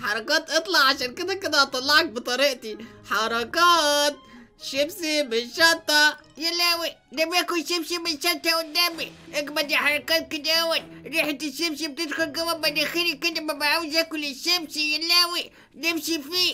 حركات اطلع عشان كده كده هطلعك بطريقتي حركات شيبسي بالشطة يا لاوي ده بياكل شمشم من شنطة قدامي اجمد يا حركات كده اهوت ريحة الشمشم بتدخل جوا مناخيري كده ببقى عاوز اكل الشمس يا لاوي نمشي فيه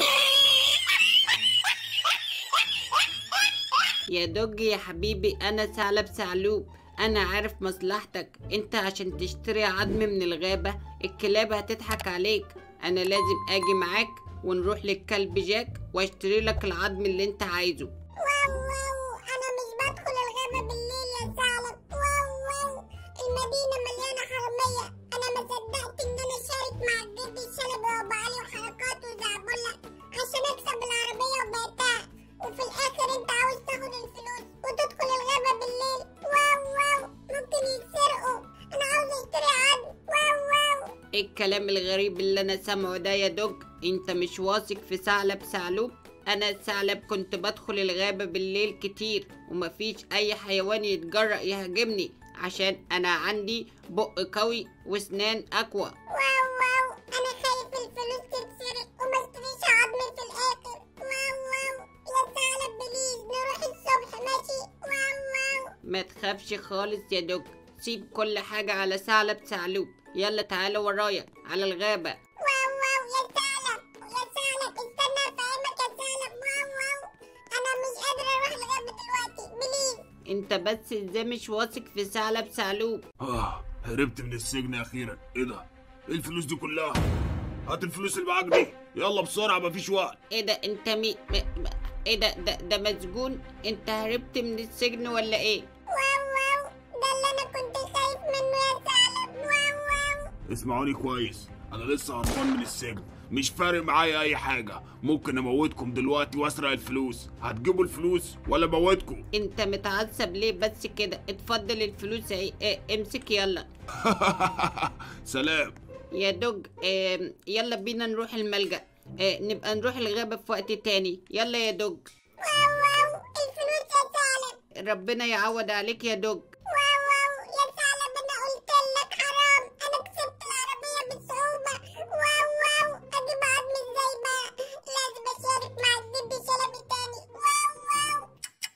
يا دوج يا حبيبي انا ثعلب ثعلوب انا عارف مصلحتك انت عشان تشتري عظم من الغابة الكلاب هتضحك عليك انا لازم اجي معاك ونروح للكلب جاك واشتري لك العظم اللي انت عايزه واو واو انا مش بدخل الغابة بالليل يا ثعلب واو واو المدينة مليانة حرامية انا ما صدقت ان انا اشارك مع الجد الشلبي وابو علي وحركات وزعبلة عشان اكسب العربية وبعتها وفي الاخر انت عاوز تاخد الفلوس وتدخل الغابة بالليل واو واو ممكن يتسرقوا انا عاوز اشتري عظم واو واو ايه الكلام الغريب اللي انا سامعه ده يا دوج انت مش واثق في ثعلب ثعلوب انا الثعلب كنت بدخل الغابة بالليل كتير ومفيش اي حيوان يتجرأ يهاجمني عشان انا عندي بق قوي واسنان اقوى واو واو انا خايف الفلوس تتسرق وما اشتريش عظم في الاخر واو واو يا ثعلب بليز نروح الصبح ماشي واو واو ما تخافش خالص يا دوج سيب كل حاجة على ثعلب ثعلوب يلا تعالى ورايا على الغابة واو واو يا ثعلب يا ثعلب استنى افهمك يا ثعلب واو واو انا مش قادرة اروح الغابة دلوقتي بليز انت بس ازاي مش واثق في ثعلب ثعلوب آه هربت من السجن أخيرا إيه ده؟ إيه الفلوس دي كلها؟ هات الفلوس اللي معاك دي يلا بسرعة مفيش وقت ايه ده انت مي م... م... ايه ده ده ده مسجون انت هربت من السجن ولا ايه واو واو ده اللي انا كنت خايف منه يا ثعلب واو واو اسمعوني كويس أنا لسه هربان من السجن مش فارق معايا أي حاجة ممكن أموتكم دلوقتي وأسرق الفلوس هتجيبوا الفلوس ولا أموتكم؟ انت متعصب ليه بس كده اتفضل الفلوس اهي اه امسك يلا سلام يا دوج اه يلا بينا نروح الملجأ اه نبقى نروح الغابة في وقت تاني يلا يا دوج واو واو الفلوس يا ثعلب ربنا يعوض عليك يا دوج واو واو يا ثعلب انا قلت لك حرام انا كسبت العربية بصعوبة واو واو اجيب عظم ازاي بقى لازم اشارك مع الجد شلبي تاني واو واو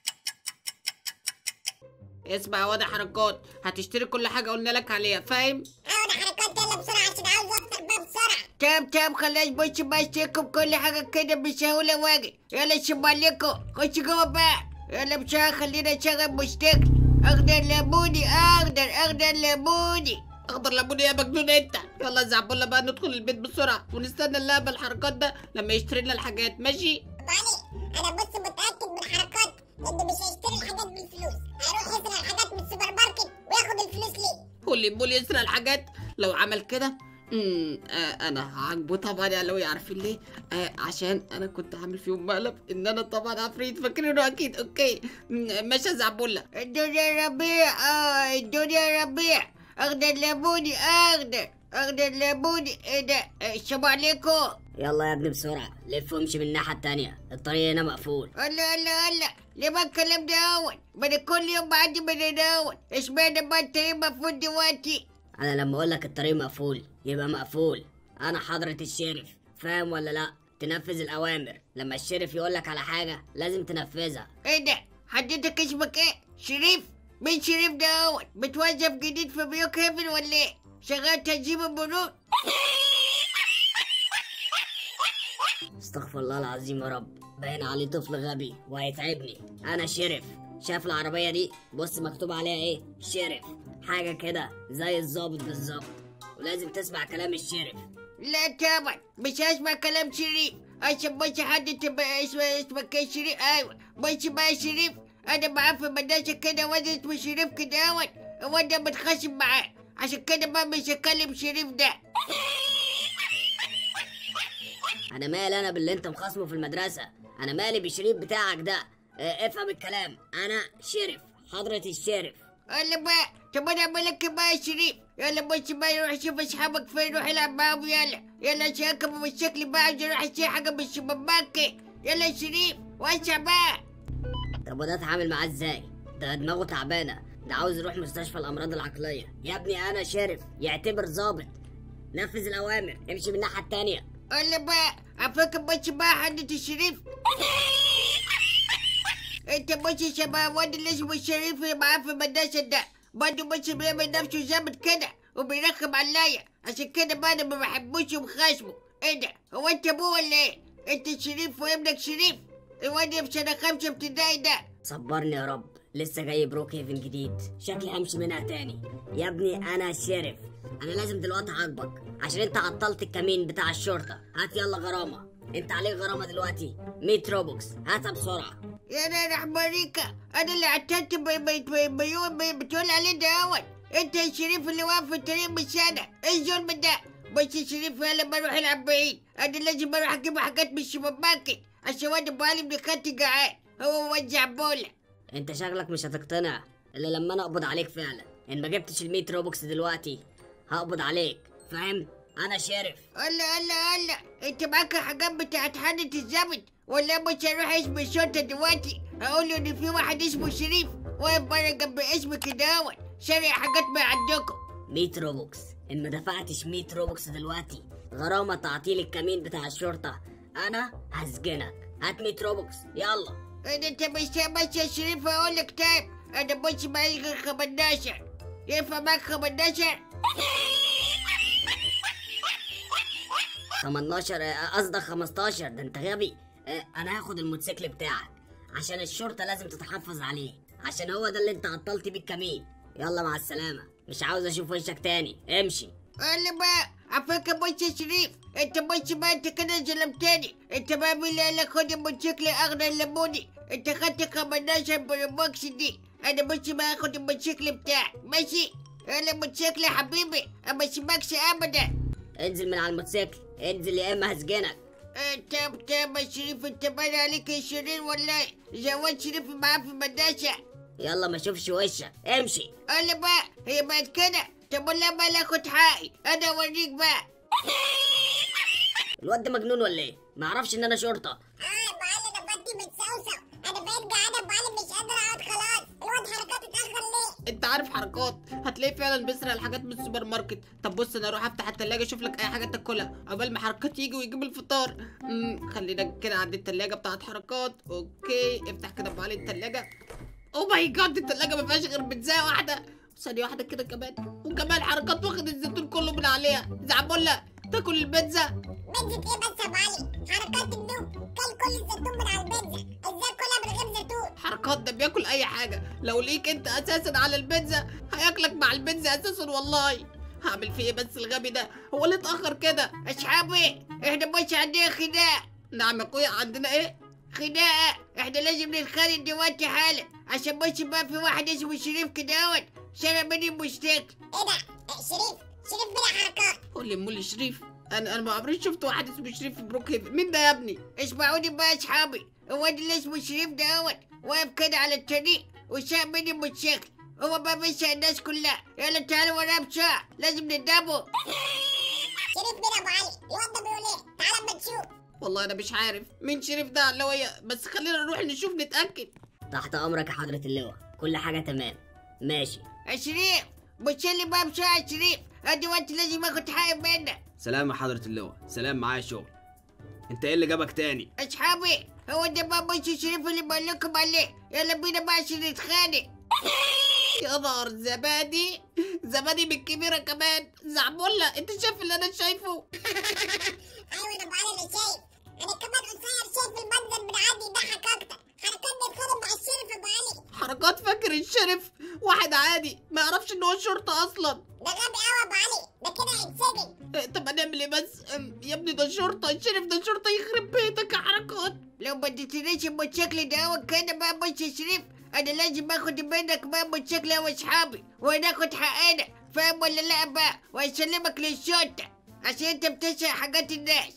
اسمع يا واد حركات هتشتري كل حاجة قلنا لك عليها فاهم اقعد حركات يلا بسرعة عشان عاوز اوصل بقى بسرعة تمام تمام خلاص بص بقى اشتركوا بكل حاجة كده بسهولة واجي يلا شوف عليكم خش جوه بقى يلا بسرعة خلينا نشغل موسيقى اخضر ليموني اخضر اخضر ليموني اخضر ليمون يا مجنون انت يلا زعبولة بقى ندخل البيت بسرعة ونستنى اللعبة الحركات ده لما يشتري لنا الحاجات ماشي ابو علي انا بص متأكد من حركات انه مش هيشتري الحاجات بالفلوس هيروح يسرق الحاجات من السوبر ماركت وياخد الفلوس ليه واللي بول يسرق الحاجات لو عمل كده امم آه انا هعاقبه طبعا يا لو عارفين ليه آه عشان انا كنت عامل فيهم مقلب ان انا طبعا عفريت فاكرينه اكيد اوكي مم، ماشي يا زعبولة الدنيا ربيع اه الدنيا ربيع اخضر ليموني اخضر اخضر ليموني ايه ده السلام عليكم يلا يا ابني بسرعة لف وامشي من الناحية التانية الطريق هنا مقفول هلا هلا هلا ليه ما الكلام ده اول ما انا كل يوم بعدي من هنا اول اشمعنى ما انت ايه المفروض دلوقتي أنا لما أقول لك الطريق مقفول يبقى مقفول أنا حضرة الشرف فاهم ولا لأ تنفذ الأوامر لما الشرف يقول لك على حاجة لازم تنفذها ايه ده حضرتك اسمك ايه شريف مين شريف ده اول متوظف جديد في بيوك هيفن ولا ايه شغال تنظيم المرور استغفر الله العظيم يا رب باين عليه طفل غبي وهيتعبني أنا شرف شايف العربية دي بص مكتوب عليها إيه شرف حاجة كده زي الظابط بالظبط ولازم تسمع كلام الشرف لا طبعا مش هسمع كلام شريف عشان بس حد تبقى اسمه اسمك ايه شريف ايوه بس بقى شريف انا معاه في مدرسة كده واد اسمه شريف كده اهوت الواد ده متخاصم معاه عشان كده بقى مش هكلم شريف ده أنا مالي أنا باللي أنت مخاصمه في المدرسة أنا مالي بالشريف بتاعك ده اه، افهم الكلام أنا شرف حضرة الشرف يلا بقى طب انا اعمل لك إيه بقى يا شريف يلا بص بقى روح شوف اصحابك فين روح العب معاهم يلا يلا عشان اركب بالشكل بقى عايز اروح اشتري حاجه من السوبر ماركت يلا يا شريف وسع بقى طب وده اتعامل معاه ازاي؟ ده دماغه تعبانة ده عاوز يروح مستشفى الأمراض العقلية يا ابني أنا شرف يعتبر ظابط نفذ الأوامر امشي من الناحية التانية ولا بقى عفاك بس بقى حدة الشريف انت بس شبه الواد اللي اسمه الشريف اللي معاه في المدرسة ده برضه بس بيعمل نفسه جامد كده وبيرخم عليا عشان كده بقى انا ما بحبوش ومخاصمه ايه ده هو انت ابوه ولا ايه؟ انت شريف وابنك شريف الواد اللي في سنة خمسة ابتدائي ده صبرني يا رب لسه جاي بروك هيفن جديد شكلي همشي منها تاني يا ابني انا الشرف انا لازم دلوقتي اعاقبك عشان انت عطلت الكمين بتاع الشرطه هات يلا غرامه انت عليك غرامه دلوقتي 100 روبوكس هاتها بسرعه يا انا رحمانيكا انا اللي عتلت بيوم بتقول عليه ده اول انت الشريف اللي واقف في الطريق من سنة ايه الظلم ده بس الشريف يلا بروح العب بعيد انا لازم اروح اجيب حاجات من السوبر ماركت عشان واد بالي ابن خالتي جعان هو وزع بوله انت شكلك مش هتقتنع الا لما انا اقبض عليك فعلا ان ما جبتش ال 100 روبوكس دلوقتي هقبض عليك فاهم انا شرف الله الله الله انت معاك حاجات بتاعت حانة الزمن ولا مش هروح اسم الشرطة دلوقتي اقول له ان في واحد اسمه شريف واقف بره جنب اسم كده اهوت شارع حاجات من عندكم 100 روبوكس ان ما دفعتش 100 روبوكس دلوقتي غرامه تعطيل الكمين بتاع الشرطه انا هسجنك هات 100 روبوكس يلا انا انت مش بس يا شريف اقول لك طيب انا بص معي غير 15 ينفع معاك 15 18 آه، قصدك 15 ده انت غبي آه، انا هاخد الموتوسيكل بتاعك عشان الشرطه لازم تتحفظ عليه عشان هو ده اللي انت عطلت بيه الكمين يلا مع السلامه مش عاوز اشوف وشك تاني امشي انا بقى عفاك بص يا شريف انت بص بقى انت كده ظلمتني انت بقى مين اللي قال لك خد الموتوسيكل اغنى الليموني انت خدت 15 بالبوكس دي انا بص بقى اخد الموتوسيكل بتاعي ماشي انا الموتوسيكل يا حبيبي ما اسيبكش ابدا انزل من على الموتوسيكل انزل يا اما هسجنك انت طب يا شريف انت باين عليك يا شرير ولا ايه؟ زواد شريف معاه في المدرسة يلا ما اشوفش وشك امشي انا بقى هي بقت كده طب ولا بقى اخد حقي انا اوريك بقى الواد ده مجنون ولا ايه ما اعرفش ان انا شرطه اه بعلي انا بدي متصوصو انا بقيت قاعده بعلي مش قادره اقعد خلاص الواد حركاته اتاخر ليه انت عارف حركات هتلاقيه فعلا بيسرق الحاجات من السوبر ماركت طب بص انا اروح افتح التلاجة اشوف لك اي حاجه تاكلها قبل ما حركات يجي ويجيب الفطار امم خلينا كده عند التلاجة بتاعت حركات اوكي افتح كده بعلي التلاجة او ماي جاد التلاجة ما فيهاش غير بيتزا واحده ثانيه واحده كده كمان وكمان حركات واخد الزيتون كله من عليها زعبولة تاكل البيتزا بيتزا ايه بس يا بعلي حركات الدوب كل كل الزيتون من على البيتزا ازاي كلها من غير زيتون حركات ده بياكل اي حاجه لو ليك انت اساسا على البيتزا هياكلك مع البيتزا اساسا والله هعمل فيه ايه بس الغبي ده هو ليه اتاخر كده اصحابي احنا بص عندنا خناقه نعم يا اخويا عندنا ايه خناقه احنا لازم نتخانق دلوقتي حالا عشان بص بقى في واحد اسمه شريف كده اهوت سرق مني الموتوسيكل ايه ده اه، شريف شريف بلا حركات قول لي مولي شريف انا انا ما عمري شفت واحد اسمه شريف في بروك هيفن مين ده يا ابني اسمعوني بقى يا اصحابي الواد اللي اسمه شريف ده اهوت واقف كده على الطريق وساق مني الموتوسيكل هو بقى بيسأل الناس كلها يلا تعالوا ورايا بسرعة لازم ندبه شريف بلا ابو علي الواد ده بيقول ايه تعالى اما تشوف والله انا مش عارف مين شريف ده لو هي بس خلينا نروح نشوف نتاكد تحت امرك يا حضره اللواء كل حاجه تمام ماشي يا شريف بص لي بقى بسرعة يا شريف أنا دلوقتي لازم اخد حقي منك سلام يا حضرة اللواء سلام معايا شغل انت ايه اللي جابك تاني اصحابي هو ده بقى بص شريف اللي بقول لكم عليه يلا بينا بقى عشان نتخانق يا نهار زبادي زبادي بالكبيره كمان زعبولة انت شايف اللي انا شايفه ايوه انا ابو علي اللي شايف انا كمان قصير شايف المنظر بنعدي يضحك اكتر حركات بيتخانق مع الشريف ابو علي حركات فاكر الشرف واحد عادي ما يعرفش ان هو شرطه اصلا ده غبي قوي ابو علي ده كده هيتسجن إيه، طب هنعمل ايه بس أم، يا ابني ده شرطه الشرف ده شرطه يخرب بيتك يا حركات لو ما اديتنيش الموتوسيكل ده هو كده بقى بص يا شريف انا لازم اخد منك بقى الموتوسيكل انا واصحابي وناخد حقنا فاهم ولا لا بقى واسلمك للشرطة عشان انت بتسرق حاجات الناس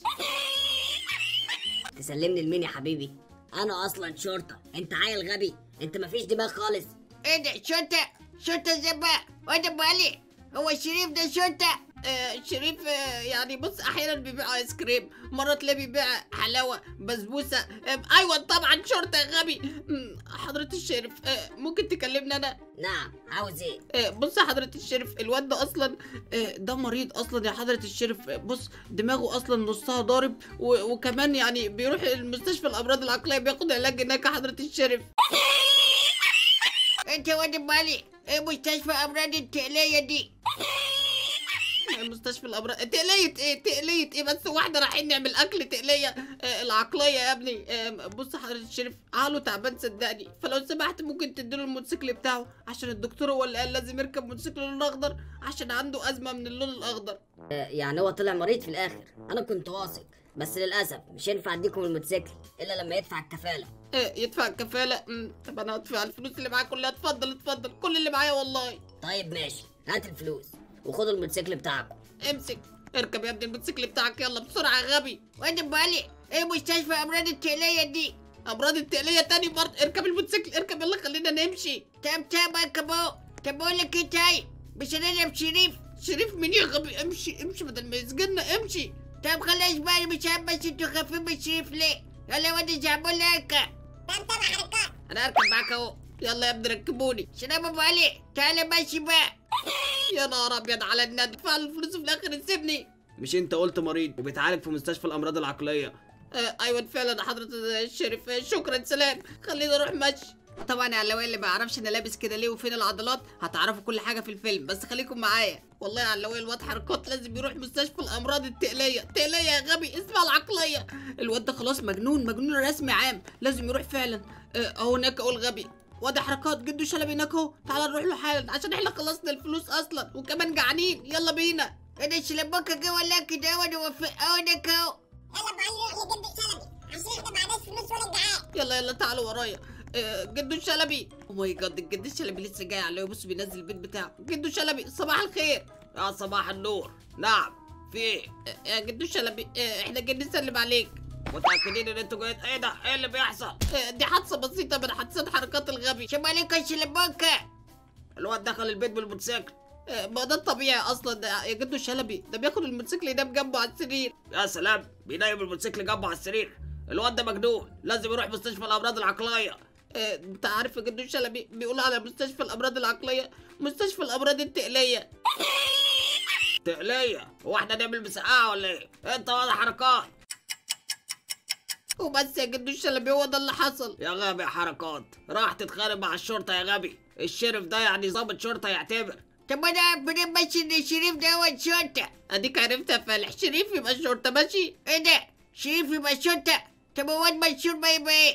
تسلمني لمين يا حبيبي انا اصلا شرطه انت عيل غبي انت مفيش دماغ خالص ايه ده شرطة شرطة ازاي بقى وانا بالي هو الشريف ده شرطة آه شريف آه يعني بص احيانا بيبيع ايس كريم مرة تلاقيه بيبيع حلاوة بسبوسة آه ايوه طبعا شرطة يا غبي مم، حضرة الشريف آه ممكن تكلمني انا نعم عاوز ايه آه، بص يا حضرة الشريف الواد ده اصلا آه، ده مريض اصلا يا حضرة الشريف آه، بص دماغه اصلا نصها ضارب و- وكمان يعني بيروح المستشفى الامراض العقلية بياخد علاج هناك يا حضرة الشريف انت واد بالي ايه مستشفى امراض التقلية دي مستشفى الامراض تقلية ايه تقلية ايه بس واحدة رايحين نعمل اكل تقلية آه، العقلية يا ابني آه، بص حضرة الشريف عقله تعبان صدقني فلو سمحت ممكن تديله الموتوسيكل بتاعه عشان الدكتور هو اللي قال لازم يركب موتوسيكل لون اخضر عشان عنده ازمة من اللون الاخضر آه، يعني هو طلع مريض في الاخر انا كنت واثق بس للاسف مش هينفع اديكم الموتوسيكل الا لما يدفع الكفاله آه، يدفع الكفالة مم، طب انا هدفع الفلوس اللي معايا كلها اتفضل اتفضل كل اللي معايا والله طيب ماشي هات الفلوس وخدوا الموتوسيكل بتاعكم امسك اركب يا ابني الموتوسيكل بتاعك يلا بسرعة يا غبي واد بالي ايه مستشفى امراض التقلية دي امراض التقلية تاني برضه اركب الموتوسيكل اركب يلا خلينا نمشي تم تم اركبوا طب اقول لك ايه طيب مش هنضرب شريف شريف مين يا غبي امشي امشي بدل ما يسجننا امشي طب خلاص بقى مش عارف بس انتوا خايفين من شريف ليه يلا يا واد زعبول اركب تم تم حركات انا اركب معاك اهو يلا يا ابني ركبوني سلام ابو علي تعالى ماشي بقى يا نهار ابيض على الندى ادفع له الفلوس وفي الاخر تسيبني مش انت قلت مريض وبيتعالج في مستشفى الامراض العقليه آه ايوه فعلا يا حضرة الشريف آه شكرا سلام خلينا نروح مشي طبعا يا علوي اللي ما يعرفش انا لابس كده ليه وفين العضلات هتعرفوا كل حاجه في الفيلم بس خليكم معايا والله يا علوي الواد حركات لازم يروح مستشفى الامراض التقليه تقليه يا غبي اسمها العقليه الواد ده خلاص مجنون مجنون رسمي عام لازم يروح فعلا آه، اهو هناك اهو الغبي واد حركات جدو شلبي هناك اهو تعالى نروح له حالا عشان احنا خلصنا الفلوس اصلا وكمان جعانين يلا بينا انا شلبوكة جوا ولا كده وانا وفقونك اهو يلا ابو علي روح لجد شلبي عشان احنا معناش فلوس ولا جعان يلا يلا تعالوا ورايا آه، جدو الشلبي او ماي جاد الجد الشلبي لسه جاي على بص بينزل البيت بتاعه جدو الشلبي صباح الخير يا صباح النور نعم في ايه آه، يا جدو الشلبي آه، احنا جايين نسلم عليك متاكدين ان انتوا جايين ايه ده ايه اللي بيحصل آه، دي حادثه بسيطه من حادثات حركات الغبي شو عليكم يا شلبوكة الواد دخل البيت بالموتوسيكل آه، ما ده الطبيعي اصلا ده يا جدو الشلبي ده بياخد الموتوسيكل ينام جنبه على السرير يا سلام بينام الموتوسيكل جنبه على السرير الواد ده مجنون لازم يروح مستشفى الامراض العقليه آه، انت عارف يا جدو الشلبي بيقولوا على مستشفى الامراض العقليه مستشفى الامراض التقليه تقليه هو احنا نعمل مسقعه ولا ايه انت واضح حركات وبس يا جدو الشلبي هو ده اللي حصل يا غبي يا حركات راح تتخانق مع الشرطه يا غبي الشرف ده يعني ضابط شرطه يعتبر طب انا عارف منين ماشي ان شريف ده هو الشرطة اديك عرفت يا فالح شريف يبقى الشرطه ماشي ايه ده شريف يبقى الشرطة طب هو واد منشور ما يبقى ايه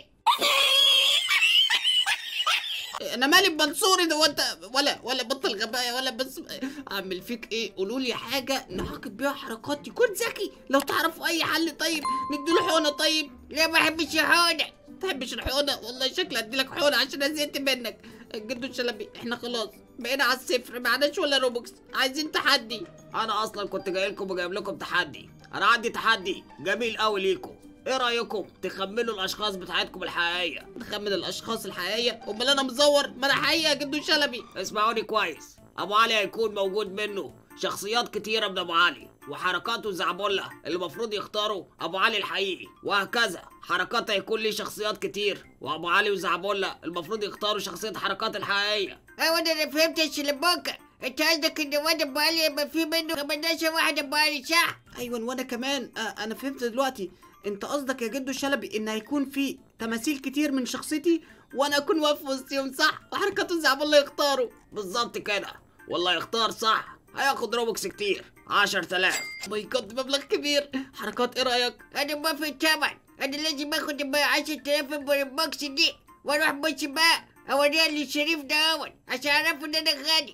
انا مالي بمنصوري ده وانت ولا ولا بطل غباء ولا بس اعمل فيك ايه قولوا لي حاجه نعاقب بيها حركات يكون ذكي لو تعرفوا اي حل طيب نديله حقنه طيب لا ما احبش الحقنة تحبش الحقنه والله شكلي اديلك حقنه عشان انا زهقت منك جدو الشلبي احنا خلاص بقينا على الصفر معناش ولا روبوكس عايزين تحدي انا اصلا كنت جاي لكم وجايب لكم تحدي انا عندي تحدي جميل قوي ليكم ايه رايكم تخمنوا الاشخاص بتاعتكم الحقيقيه نخمن الاشخاص الحقيقيه امال انا مزور ما انا حقيقه يا جدو الشلبي اسمعوني كويس ابو علي هيكون موجود منه شخصيات كتيرة من ابو علي وحركاته زعبولة اللي المفروض يختاروا ابو علي الحقيقي وهكذا حركات هيكون ليه شخصيات كتير وابو علي وزعبولة المفروض يختاروا شخصية حركات الحقيقية ايوه انا أنا فهمت يا شلبوكة انت قصدك ان واد ابو علي يبقى في منه 15 واحد ابو علي صح؟ ايوه وانا كمان آه انا فهمت دلوقتي انت قصدك يا جدو الشلبي ان هيكون في تماثيل كتير من شخصيتي وانا اكون واقف وسطهم صح وحركاته زعب الله يختاروا بالظبط كده والله يختار صح هياخد روبوكس كتير عشر تلاف ماي جاد مبلغ كبير حركات ايه رايك انا موافق طبعا انا لازم اخد بقى 10000 بوكس دي واروح بص بقى اوريها للشريف ده اول عشان اعرفوا ان انا غني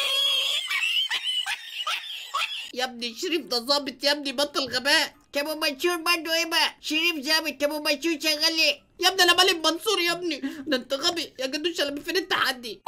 يا ابني شريف ده ظابط يا ابني بطل غباء طب ومنشور برضه ايه بقى؟ شريف ظابط طب ومنشور شغال ايه؟ يا ابني انا مالي بمنصور يا ابني ده انت غبي يا جدو الشلبي فين التحدي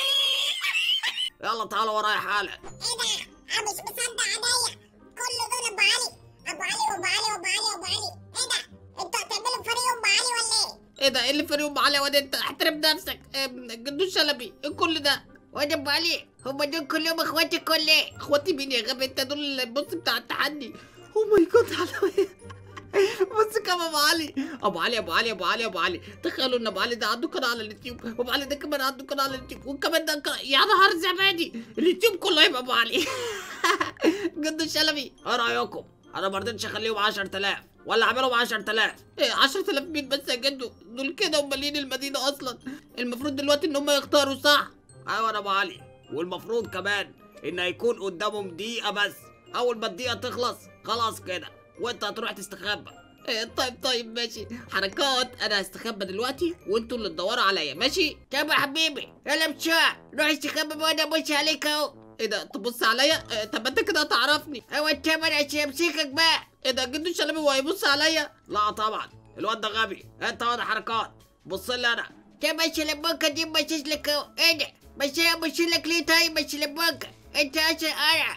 يلا تعالوا ورايا حالا ايه ده انا مش مصدق عليا كل دول ابو علي ابو علي وابو علي وابو علي وابو علي ايه ده انتوا هتعملوا فريق ابو علي ولا ايه ايه ده ايه اللي فريق ام علي واد انت احترم نفسك آه، جدو الشلبي ايه كل ده واد ابو علي هم دول كلهم اخواتك ولا ايه اخواتي مين يا غبي انت دول البص بتاع التحدي او ماي جاد علوية بص كم ابو علي ابو علي ابو علي ابو علي ابو علي تخيلوا ان ابو علي ده عنده قناه على اليوتيوب وابو علي ده كمان عنده قناه على اليوتيوب وكمان ده قناة- يا نهار زبادي اليوتيوب كله يبقى ابو علي جد الشلبي ايه رايكم انا ما رضيتش اخليهم 10000 ولا اعملهم 10000 ايه 10000 مين بس يا جدو دول كده ومالين المدينه اصلا المفروض دلوقتي ان هم يختاروا صح ايوه انا ابو علي والمفروض كمان ان هيكون قدامهم دقيقه بس اول ما الدقيقه تخلص خلاص كده وانت هتروح تستخبى إيه طيب طيب ماشي حركات انا هستخبى دلوقتي وانتوا اللي تدوروا عليا ماشي طب يا حبيبي يلا بسرعة روح استخبى وانا ابص عليك اهو ايه ده تبص عليا إيه طب انت كده هتعرفني هو التمر عشان امسكك بقى ايه ده جدو الشلبي هو هيبص عليا لا طبعا الواد ده غبي انت واد حركات بص لي انا طب الشلبوكة دي باصص لك اهو ايه ده بس انا ابص لك ليه طيب الشلبوكة انت اصلا قرع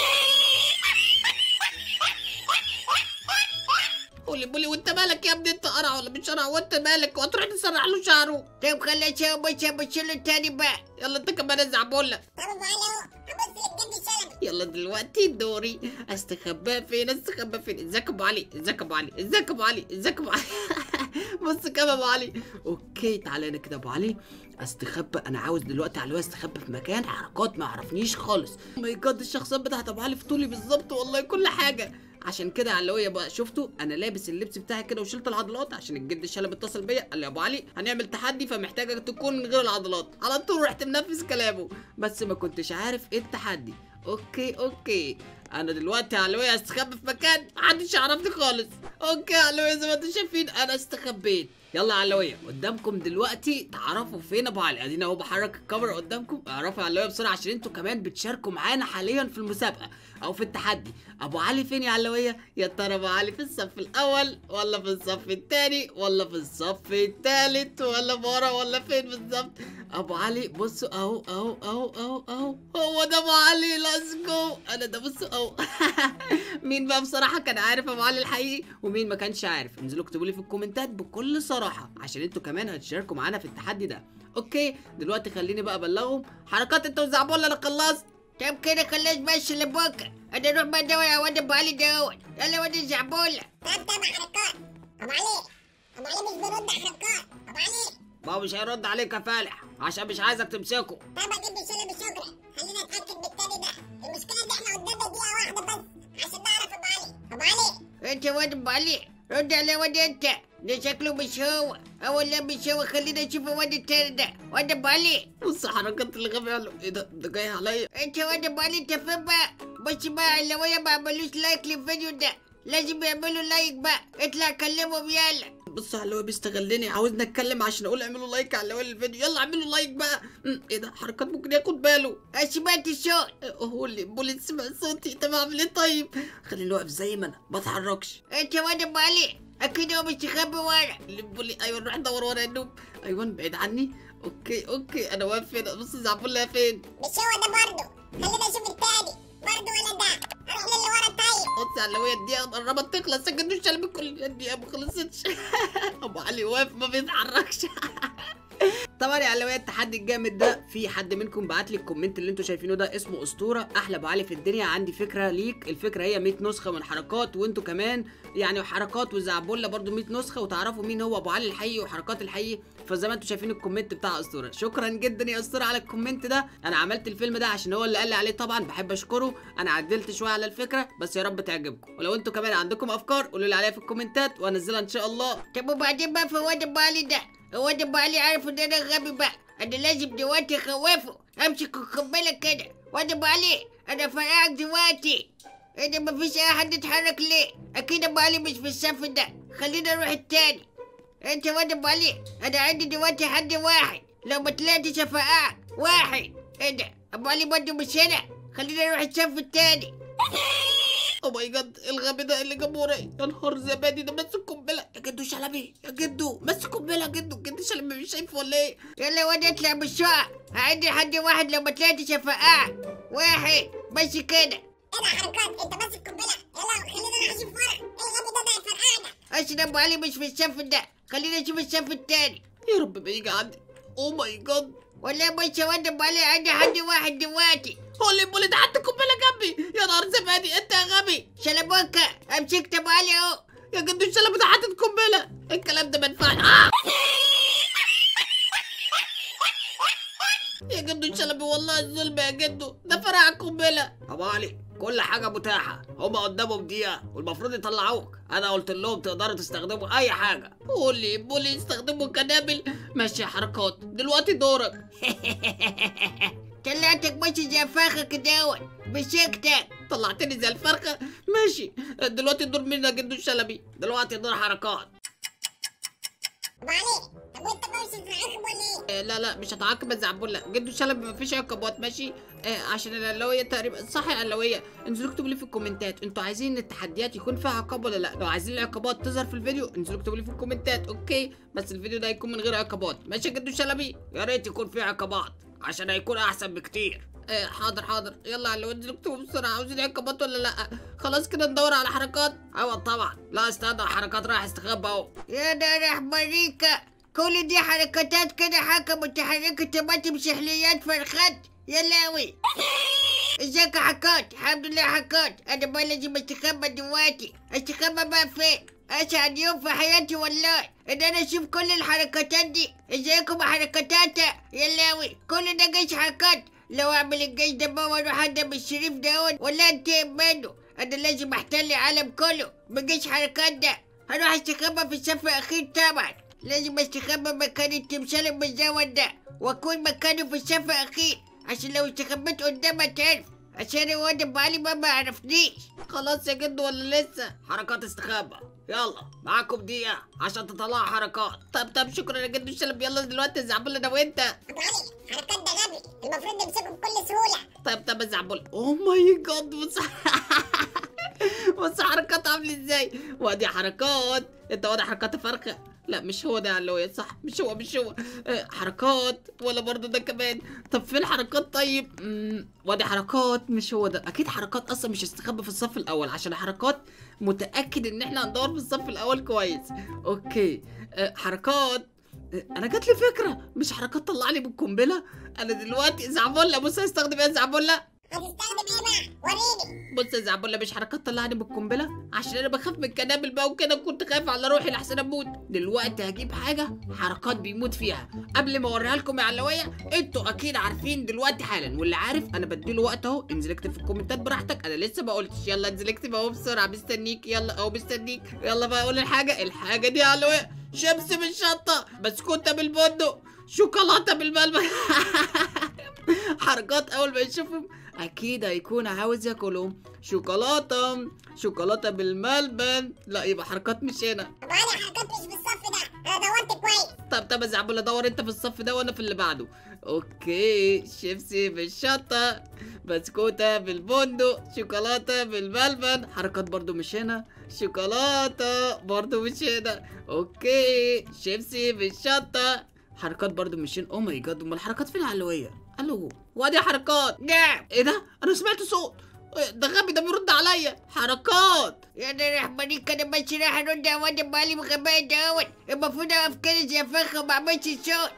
قولي بولي وانت مالك يا ابني انت قرع ولا مش قرع وانت مالك وهتروح تسرح له شعره طب خلاص اهو بص ابص له تاني بقى يلا انت كمان ازعبولة طب ابو علي اهو هبص للجد الشلبي يلا دلوقتي دوري استخبى فين استخبى فين ازيك يا ابو علي ازيك يا ابو علي ازيك يا ابو علي ازيك يا ابو علي بص كام يا ابو علي اوكي تعالى هنا كده يا ابو علي استخبى انا عاوز دلوقتي علوي استخبى في مكان حركات ما يعرفنيش خالص ماي جاد الشخصيات بتاعت ابو علي في طولي بالظبط والله كل حاجه عشان كده علوية بقى شفتوا انا لابس اللبس بتاعي كده وشلت العضلات عشان الجد الشلبي اتصل بيا قال لي يا ابو علي هنعمل تحدي فمحتاجك تكون من غير العضلات على طول رحت منفذ كلامه بس ما كنتش عارف ايه التحدي اوكي اوكي انا دلوقتي يا علوية استخبى في مكان محدش يعرفني خالص اوكي يا علوية زي ما انتم شايفين انا استخبيت يلا يا علوية قدامكم دلوقتي تعرفوا فين ابو علي ادينا اهو بحرك الكاميرا قدامكم اعرفوا يا علوية بسرعة عشان انتوا كمان بتشاركوا معانا حاليا في المسابقة او في التحدي ابو علي فين يا علوية يا ترى ابو علي في الصف الاول ولا في الصف الثاني ولا في الصف الثالث ولا ورا ولا فين بالظبط ابو علي بصوا اهو اهو اهو اهو اهو هو ده ابو علي ليتس جو انا ده بصوا اهو مين بقى بصراحه كان عارف ابو علي الحقيقي ومين ما كانش عارف انزلوا اكتبوا لي في الكومنتات بكل صراحه عشان انتوا كمان هتشاركوا معانا في التحدي ده اوكي دلوقتي خليني بقى ابلغهم حركات انت وزعبول انا خلصت طب كده خلاص بقى الشلبوكة انا اروح بقى ادور على واد ابو علي دوت يلا واد الزعبولة طب طب حركات ابو علي ابو علي مش بيرد حركات ابو علي ما هو مش هيرد عليك يا فالح عشان مش عايزك تمسكه طب اجيب الشلبي شكرا خلينا نتاكد بالتاني ده المشكله ان احنا قدامنا دقيقه واحده بس عشان نعرف ابو علي ابو علي انت واد ابو علي رد على واد انت ده شكله مش هو هو لا مش هو خلينا نشوف الواد التاني ده واد ابو علي بص حركات اللي غبي قالوا ايه ده ده جاي عليا انت واد ابو علي انت فين بقى بس بقى اللوية ما عملوش لايك للفيديو ده لازم يعملوا لايك بقى اطلع كلمهم يلا بص على اللي بيستغلني عاوزني اتكلم عشان اقول اعملوا لايك على اللي الفيديو يلا اعملوا لايك بقى أمم، ايه ده حركات ممكن ياخد باله سمعت الصوت هو اللي بولي سمع صوتي طب اعمل ايه طيب خليني واقف زي ما انا ما اتحركش انت واد ابو علي اكيد هو مستخبي ورا اللي بولي ايوه نروح ندور ورا النوب ايوه بعيد عني اوكي اوكي انا واقف هنا بص زعبولة فين مش هو ده برضه خلينا نشوف التاني برضه ولا ده اروح للي ورا طيب بص على اللي الدقيقة قربت تخلص سكت مش قلبي كل الدقيقة ما خلصتش ابو علي واقف ما بيتحركش طبعا يا علوية التحدي الجامد ده في حد منكم بعت لي الكومنت اللي انتوا شايفينه ده اسمه اسطوره احلى ابو علي في الدنيا عندي فكره ليك الفكره هي 100 نسخه من حركات وانتوا كمان يعني حركات وزعبله برضو 100 نسخه وتعرفوا مين هو ابو علي الحقيقي وحركات الحقيقي فزي ما انتوا شايفين الكومنت بتاع اسطوره شكرا جدا يا اسطوره على الكومنت ده انا عملت الفيلم ده عشان هو اللي قال لي عليه طبعا بحب اشكره انا عدلت شويه على الفكره بس يا رب تعجبكم ولو انتوا كمان عندكم افكار قولوا لي عليها في الكومنتات وانزلها ان شاء الله طب وبعدين بقى في واد ابو علي ده واد ابو علي عارف ان انا غبي بقى انا لازم دلوقتي اخوفه امسك القنبله كده واد ابو علي انا فرقعك دلوقتي ايه ده مفيش اي حد اتحرك ليه اكيد ابو علي مش في الصف ده خلينا نروح التاني انت واد ابو علي انا عندي دلوقتي حد واحد لو ما طلعتش افرقعك واحد ايه ده ابو علي برضه مش هنا خلينا نروح الصف التاني او ماي جاد الغبي ده اللي جابه ورايا يا نهار زبادي ده ماسك قنبله يا جدو شلبي يا جدو ماسك قنبله يا جدو جدو شلبي مش شايفه ولا ايه يلا واد اطلع بسرعة عندي حد واحد لو ما طلعتش افرقعك واحد بس كده ايه ده حركات انت ماسك قنبله يلا خلينا نروح نشوف ورا ايه الغبي ده ده يفرقعنا اصل ابو علي مش في الصف ده خلينا نشوف الصف التاني يا رب ما يجي عندي او ماي جاد والله بص يا واد ابو علي عندي حد واحد دلوقتي هو اللي بولي تحت قنبله جنبي يا نهار زبادي انت يا غبي شلبوكة امسكت ابو علي اهو يا جدو الشلبي ده حاطط قنبله الكلام ده ما ينفعش آه! يا جدو الشلبي والله الظلم يا جدو ده فرع القنبله ابو علي كل حاجه متاحه هما قدامهم دقيقه والمفروض يطلعوك انا قلت لهم تقدروا تستخدموا اي حاجه بولي بولي يستخدموا كنابل ماشي حركات دلوقتي دورك طلعتك ماشي زي فاخة كداون مسكتك طلعتني زي الفرخه ماشي دلوقتي دور مين يا جدو الشلبي دلوقتي دور حركات ابو علي طب وانت بقى مش هتعاقب ولا ايه؟ آه، لا لا مش هتعاقب الزعبولة جدو شلبي مفيش عقوبات ماشي آه عشان الأولوية تقريبا صح الأولوية انزلوا اكتبوا لي في الكومنتات انتوا عايزين التحديات يكون فيها عقاب ولا لا لو عايزين العقوبات تظهر في الفيديو انزلوا اكتبوا لي في الكومنتات اوكي بس الفيديو ده يكون من غير عقوبات ماشي يا جدو شلبي يا ريت يكون في عقبات عشان هيكون احسن بكتير آه حاضر حاضر يلا على اللي انزلوا اكتبوا بسرعة عاوزين عقوبات ولا لا خلاص كده ندور على حركات ايوه طبعا لا استنى حركات رايح استخبى اهو يا نار احمريكا كل دي حركات كده حاجة متحركة طماطم سحليات فرخات يا لاوي ازيك يا حكات الحمد لله حكات انا بقى لازم استخبى دلوقتي استخبى بقى فين اسعد يوم في حياتي والله ان انا اشوف كل الحركات دي ازيكم يا حركاتات يا لاوي كل ده جيش حركات لو اعمل الجيش ده بقى واروح ادم الشريف دون ولا انتهي منه انا لازم احتل العالم كله بجيش حركات ده هروح استخبى في الصف الاخير طبعا لازم استخبى مكان التمثال المزود ده واكون مكانه في الصف الاخير عشان لو استخبيت قدامه تعرف عشان الواد ابو علي ما عرفنيش خلاص يا جدو ولا لسه حركات استخبى يلا معاكم دقيقة عشان تطلعوا حركات طب طب شكرا يا جدو شلبي يلا دلوقتي الزعبولة انا وانت ابو علي حركات ده غبي المفروض نمسكه بكل سهولة طيب طب الزعبولة اوه ماي جاد بص بص حركات عامله ازاي وادي حركات انت وادي حركات فرخه لا مش هو ده يا علوية صح مش هو مش هو آه، حركات ولا برضه ده كمان طب فين حركات طيب مم، وادي حركات مش هو ده اكيد حركات اصلا مش هستخبى في الصف الاول عشان حركات متاكد ان احنا هندور في الصف الاول كويس اوكي آه، حركات آه، انا جات لي فكره مش حركات طلع لي بالقنبله انا دلوقتي زعبله بص هستخدم ايه زعبله هتستخدم ايه بقى؟ وريني بص يا زعبله مش حركات طلعني بالقنبله عشان انا بخاف من الكنابل بقى وكده كنت خايف على روحي لحسن اموت دلوقتي هجيب حاجه حركات بيموت فيها قبل ما اوريها لكم يا علويه انتوا اكيد عارفين دلوقتي حالا واللي عارف انا بديله وقت اهو انزل اكتب في الكومنتات براحتك انا لسه ما قلتش يلا انزل اكتب اهو بسرعه مستنيك يلا اهو مستنيك يلا بقى قول الحاجه الحاجه دي يا علويه شمس بالشطه بسكوته بالبندق شوكولاته بالملبن حركات اول ما يشوفهم اكيد هيكون عاوز ياكلهم شوكولاته شوكولاته بالملبن لا يبقى حركات مش هنا ابو علي حركات مش في الصف ده انا دورت كويس طب طب يا زعبله دور انت في الصف ده وانا في اللي بعده اوكي شيبسي بالشطه بسكوته بالبندق شوكولاته بالملبن حركات برضو مش هنا شوكولاته برضو مش هنا اوكي شيبسي بالشطه حركات برضو مش هنا او ماي جاد امال الحركات فين العلويه الو وادي حركات نعم ايه ده انا سمعت صوت إيه ده غبي ده بيرد عليا حركات يا نار احمريكا انا ماشي رايح ارد على واد ابو علي بغباء دون المفروض اقف كده زي فخه وما اعملش صوت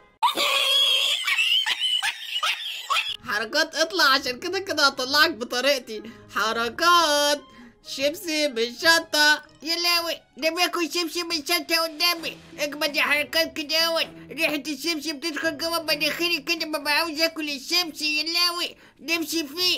حركات اطلع عشان كده كده هطلعك بطريقتي حركات شيبسي بالشطة يا لاوي ده بياكل شمشم من شنطة قدامي اجمد يا حركات كده اول ريحة الشمشم بتدخل جوه مناخيري كده ما عاوز اكل الشمس يا لاوي نمشي فيه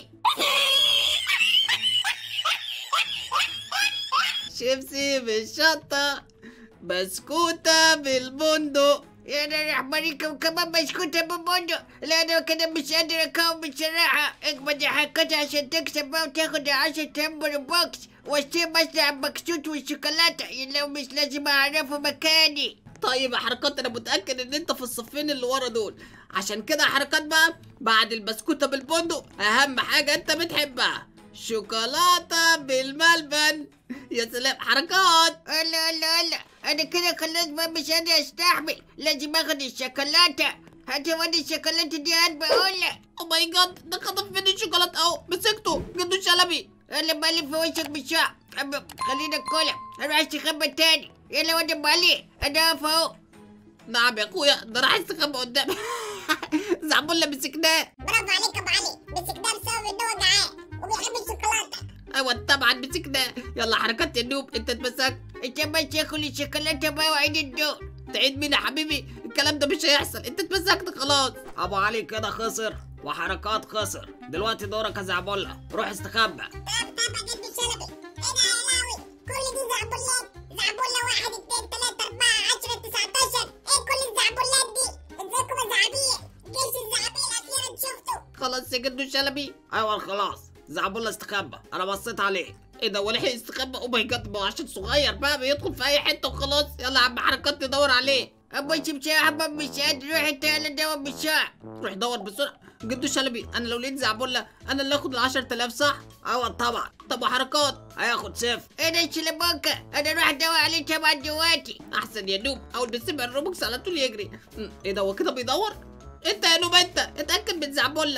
شيبسي بالشطة بسكوتة بالبندق يا نار احمريكا وكمان بسكوتة بالبندق لا انا كده مش قادر اكون بصراحة اجمد يا حركات عشان تكسب بقى وتاخد عشرة همبر بوكس واشتري مصنع بكسوت والشوكولاتة يا لو مش لازم اعرفه مكاني طيب يا حركات انا متأكد ان انت في الصفين اللي ورا دول عشان كده يا حركات بقى بعد البسكوتة بالبندق اهم حاجة انت بتحبها شوكولاتة بالملبن يا سلام حركات لا لا لا انا كده خلاص بقى مش قادر استحمل لازم اخد الشوكولاتة هات وادي الشوكولاتة دي هات بقولك او ماي جاد ده خطف مني الشوكولاتة اهو مسكته جدو شلبي يلا بقلب في وشك بالشعر أب- خلينا ناكلها اروح استخبى تاني يلا واد ابو علي انا واقف اهو نعم يا اخويا ده راح يستخبى قدامي زعبولة مسكناه برافو عليك يا ابو علي مسكناه بسبب ان هو جعان وبيحب الشوكولاته ايوه طبعا مسكناه يلا حركات يا نوب انت اتمسكت انت ما تاكل الشوكولاته بقى وعيد الدور تعيد مين يا حبيبي الكلام ده مش هيحصل انت اتمسكت خلاص ابو علي كده خسر وحركات خسر دلوقتي دورك يا زعبولة روح استخبى طب طب يا جد شلبي ايه ده يا لاوي كل دي زعبولات زعبولة واحد اتنين تلاتة أربعة عشرة تسعتاشر ايه كل الزعبولات دي ازيكم يا زعابيل جيش الزعابيل أخيرا شفته خلاص يا جدو شلبي ايوه خلاص زعبولة استخبى انا بصيت عليه ايه ده ولا يستخبى او ماي جاد ما هو عشان صغير بقى بيدخل في اي حته وخلاص يلا يا عم حركات ندور عليه ابو شمسية حبب مش قادر روح انت يلا دوا بسرعة روح دور بسرعه جدو شلبي انا لو لقيت زعبله انا اللي اخد ال 10000 صح ايوه طبعا طب وحركات هياخد صفر انا شلبوكة انا راح ادور عليه تبع دلوقتي احسن يا نوب اول ما يسيب الروبوكس على طول يجري م، ايه ده هو كده بيدور انت يا نوب انت اتاكد من زعبله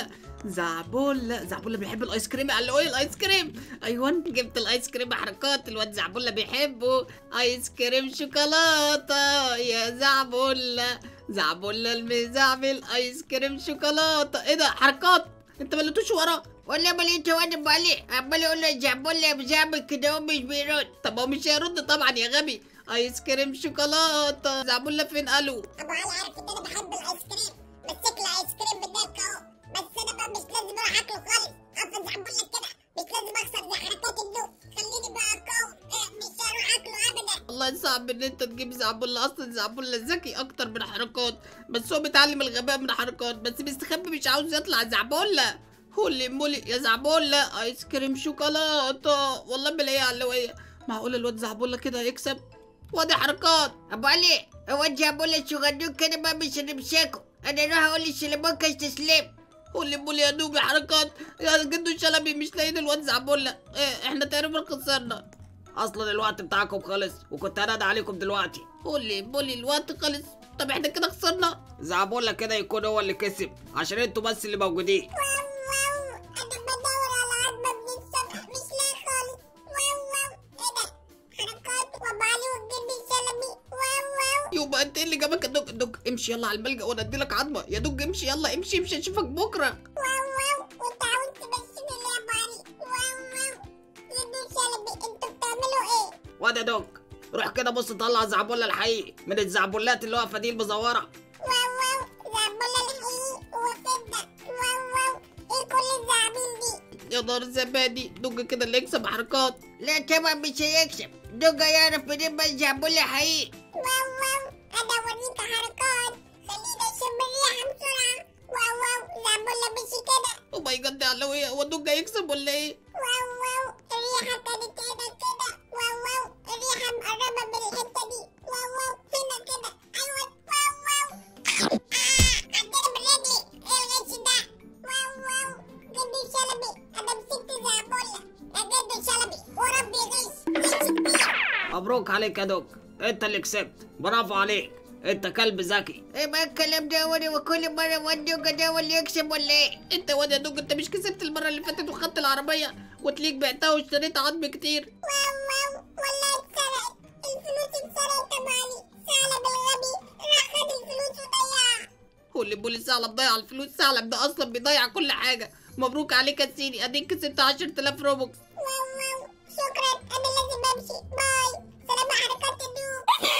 زعبله زعبله بيحب الايس كريم قال له ايه الايس كريم ايوه جبت الايس كريم حركات الواد زعبله بيحبه ايس كريم شوكولاته يا زعبله زعبله المزعبل ايس كريم شوكولاته ايه ده حركات انت ما لقيتوش ورا ولا ما لقيت واد ابو علي عمال اقول له زعبولة بزعبل كده هو مش بيرد طب هو مش هيرد طبعا يا غبي ايس كريم شوكولاته زعبله فين قالوا ابو علي عارف ان انا بحب الايس كريم مسك لي ايس كريم بداك اهو بس انا بقى مش لازم اروح اكله خالص افضل زعبولة كده مش لازم اخسر زي حركات الدوب خليني بقى اقاوم إيه، مش هروح اكله ابدا والله صعب ان انت تجيب زعبله اصلا زعبله ذكي اكتر من حركات بس هو بيتعلم الغباء من حركات بس مستخبي مش عاوز يطلع زعبله هولي مولي يا زعبله ايس كريم شوكولاته والله بلاقيها علويه معقول الواد زعبله كده يكسب وادي حركات ابو علي هو زعبولة صغنون كده بقى مش هنمسكه انا راح اقول للشلبوكة استسلم هولي مولي يا نوبي حركات يا جدو شلبي مش لاقيين الواد زعبله إيه احنا تقريبا خسرنا اصلا الوقت بتاعكم خلص وكنت هنادى عليكم دلوقتي هولي مولي الوقت خلص طب احنا كده خسرنا زعبولة كده يكون هو اللي كسب عشان انتوا بس اللي موجودين واو واو انا بدور على عظمة من الصبح مش لاقي خالص واو واو ايه ده حركات وابو علي والجد الشلبي واو واو يبقى انت ايه اللي جابك يا دوج دوج امشي يلا على الملجأ وانا ادي لك عظمه يا دوج امشي يلا امشي امشي اشوفك بكره واو واو وانت عاوز تمشيني ليه يا ابو علي واو واو جد الشلبي انتوا بتعملوا ايه وده دوك روح كده بص طلع زعبولة الحقيقي من الزعبولات اللي واقفة دي المزورة واو واو زعبولة الحقيقي هو فين ده واو واو ايه كل الزعابيل دي يا نهار زبادي دوج كده اللي يكسب حركات لا طبعا مش هيكسب دوجا يعرف منين ما زعبولة حقيقي واو واو انا اوريك حركات خليني اشم الريحة بسرعة واو واو زعبولة مشي كده او ماي جاد يا علوية هو دوج هيكسب ولا ايه واو واو الريحة كانت هنا كده واو واو الريحة مقربة من الحتة دي واو واو هنا كده أيوة واو واو آه عدينا برجلي إيه الغش ده واو واو جدو شلبي أنا مسكت زعبولة يا جدو شلبي وربي غش غش كبير مبروك عليك يا دوك انت اللي كسبت برافو عليك انت كلب ذكي ايه بقى الكلام ده وانا وكل مرة واد دوجا ده هو اللي يكسب ولا ايه انت واد يا دوج انت مش كسبت المره اللي فاتت وخدت العربيه وتليك بعتها واشتريت عظم كتير واو واو والله اتسرقت الفلوس اتسرقت يا مالي ثعلب الغبي راح خد الفلوس وضيعها هو بولي ثعلب ضيع الفلوس ثعلب ده اصلا بيضيع كل حاجه مبروك عليك يا سيدي اديك كسبت 10000 روبوكس واو واو شكرا انا لازم امشي باي سلام حركات الدوب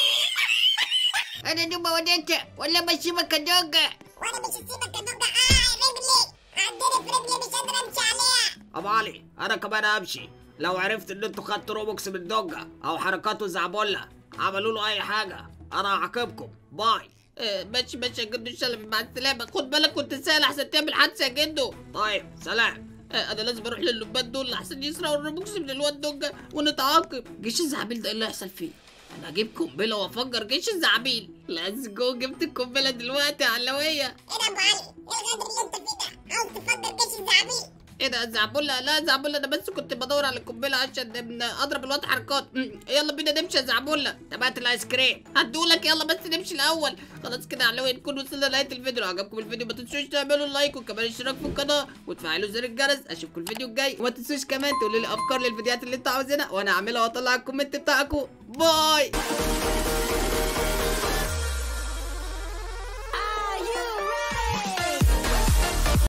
انا دوبا وديت ولا بسيبك يا دوجا وانا مش هسيبك يا دوجا اه رجلي عدني في رجلي مش قادر امشي عليها ابو علي انا كمان امشي لو عرفت ان انتوا خدتوا روبوكس من دوجا او حركاته زعبولة عملوا له اي حاجة انا هعاقبكم باي آه، ماشي ماشي يا جدو الشلبي مع السلامه خد بالك وانت سهل احسن تعمل حادثه يا جدو طيب سلام آه، انا لازم اروح للباد دول احسن يسرقوا الروبوكس من الواد دوجا ونتعاقب جيش الزعابيل ده ايه اللي هيحصل فيه انا اجيب قنبله وافجر جيش الزعابيل ليتس جو جبت القنبله دلوقتي يا علويه ايه ده ابو علي ايه الغدر اللي انت فيه ده عاوز تفجر جيش الزعابيل ايه ده زعبله لا زعبله انا بس كنت بدور على القنبله عشان ن- اضرب الواد حركات مم، يلا بينا نمشي يا زعبله تبعت الايس كريم هدولك يلا بس نمشي الاول خلاص كده على نكون وصلنا لنهايه الفيديو لو عجبكم الفيديو ما تنسوش تعملوا لايك وكمان اشتراك في القناه وتفعلوا زر الجرس اشوفكم الفيديو الجاي وما تنسوش كمان تقولوا لي افكار للفيديوهات اللي انتوا عاوزينها وانا هعملها واطلع الكومنت بتاعكم باي